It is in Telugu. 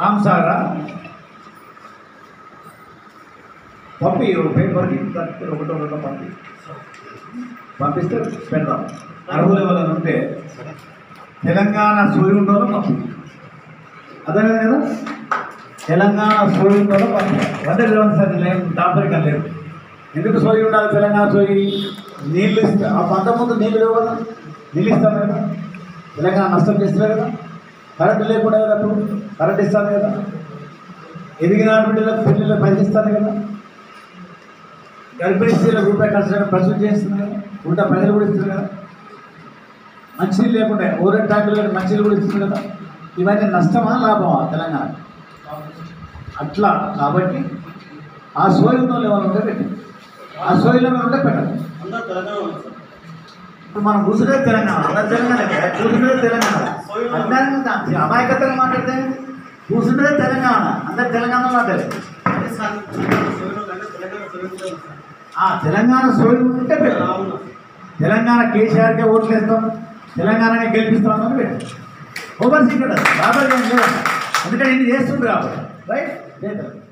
రామ్సాగరా పంపి ఒక పేపర్కి ఒకటో రెండో పంపి పంపిస్తే పెడదాం అర్హులు ఎవరైనా ఉంటే తెలంగాణ సూర్యుండో పంపి అదే కదా తెలంగాణ సూర్యుండో పంపి అంటే లేవండి సార్ లేదు దాపరికం లేదు ఎందుకు సోయి ఉండాలి తెలంగాణ సోయి నీళ్ళు ఇస్తా ఆ పంట ముందు నీళ్ళు లేవు కదా నీళ్ళు ఇస్తాను కదా తెలంగాణ నష్టం చేస్తారు కదా కరెంటు లేకుండా కదా అప్పుడు కరెంట్ ఇస్తాను కదా ఎదిగిన బిడ్డలకు పెళ్ళిళ్ళకి పైసలు ఇస్తాను కదా గర్భిణీ స్త్రీలకు రూపాయి ఖర్చు చేయడం ప్రస్తుతం చేస్తుంది కదా ఉంటా ప్రజలు కూడా ఇస్తుంది కదా మంచినీళ్ళు లేకుండా ఓరెంట్ ట్యాంకులు లేకుండా మంచినీళ్ళు కూడా ఇస్తుంది కదా ఇవన్నీ నష్టమా లాభమా తెలంగాణ అట్లా కాబట్టి ఆ సోయిలో ఏమైనా ఉంటే పెట్టి ఆ సోయిలో ఏమైనా ఉంటే పెట్టండి అందరూ తెలంగాణ వాళ్ళు సార్. ఇప్పుడు మనం కూర్చునే తెలంగాణ అందరు తెలంగాణ కూర్చునే తెలంగాణ అందరికీ అమాయకత్వంగా మాట్లాడితే కూర్చుంటే తెలంగాణ అందరు తెలంగాణ మాట్లాడలేదు అదే సార్ తెలంగాణ సోయలో కంటే తెలంగాణ సోయలో ఉంది సార్. ఆ తెలంగాణ సోయి ఉంటే పెట్టు అవును. తెలంగాణ కేసీఆర్కే ఓట్లు వేస్తాం తెలంగాణనే గెలిపిస్తాం అని పెట్టు ఓవర్ సీక్రెట్ బాబా ఎందుకంటే ఇది చేస్తుండ్రు కాబట్టి రైట్ లేదు